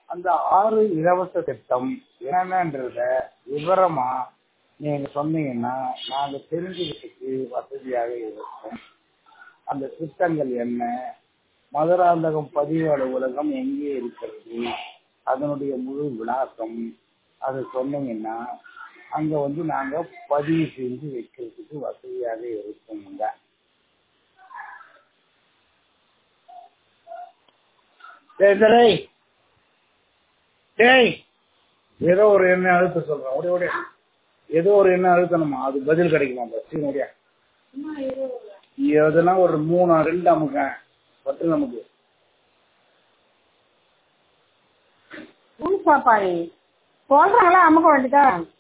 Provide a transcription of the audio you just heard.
அந்த ஆறு இலவச திட்டம் என்னன்றத விவரமா நீங்க சொன்னீங்கன்னா நாங்க தெரிஞ்சுக்கிறதுக்கு வசதியாக இருக்கும் அந்த திட்டங்கள் என்ன மதுராந்தகம் பதிவு அலுவலகம் எங்கே இருக்கிறது அதனுடைய முழு விலாசம் அது சொன்னீங்கன்னா அங்க வந்து நாங்க பதிவு செஞ்சு வைக்கிறதுக்கு வசதியாக இருக்குங்க டேய் டேய் டேய் ஏதோ ஒரு எண்ணெய் அழுத்த சொல்றேன் ஓடி ஓடியா ஏதோ ஒரு எண்ணெய் அழுத்தணுமா அது பதில் கிடைக்குமா பஸ் ஓடியா எதுனா ஒரு மூணு ரெண்டு அமுக்க பத்து நமக்கு ஊன் சாப்பாடு சொல்றாங்களா அமுக்க வேண்டியதான்